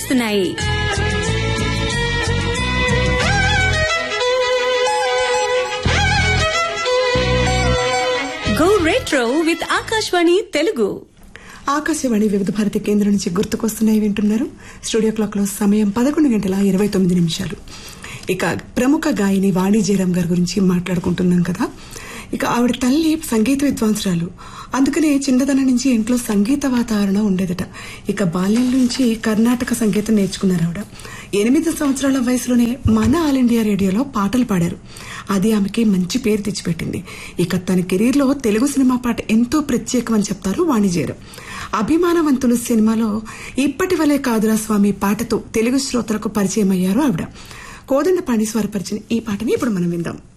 గుర్తుకొస్తున్నాయి go retro with Akashvani Telugu Akashvani Vividh Bharati కేంద్రం నుంచి గుర్తుకొస్తున్నాయి వింటున్నారు స్టూడియో క్లాక్ లో సమయం పదకొండు గంటల ఇరవై తొమ్మిది నిమిషాలు ఇక ప్రముఖ గాయని వాణి జయరాం గారి గురించి మాట్లాడుకుంటున్నాం కదా ఇక ఆవిడ తల్లి సంగీత విద్వాంసురాలు అందుకనే చిన్నదనం నుంచి ఇంట్లో సంగీత వాతావరణం ఉండేదట ఇక బాల్యం నుంచి కర్ణాటక సంగీతం నేర్చుకున్నారు ఆవిడ ఎనిమిది సంవత్సరాల వయసులోనే మన ఆల్ ఇండియా రేడియోలో పాటలు పాడారు అది ఆమెకి మంచి పేరు తెచ్చిపెట్టింది ఇక తన కెరీర్ లో తెలుగు సినిమా పాట ఎంతో ప్రత్యేకమని చెప్తారు వాణిజ్యరు అభిమానవంతులు సినిమాలో ఇప్పటి వలే కాదురా స్వామి పాటతో తెలుగు శ్రోతలకు పరిచయం అయ్యారు ఆవిడ కోదండ పాండి స్వరపరిచిన ఈ పాటని ఇప్పుడు మనం విందాం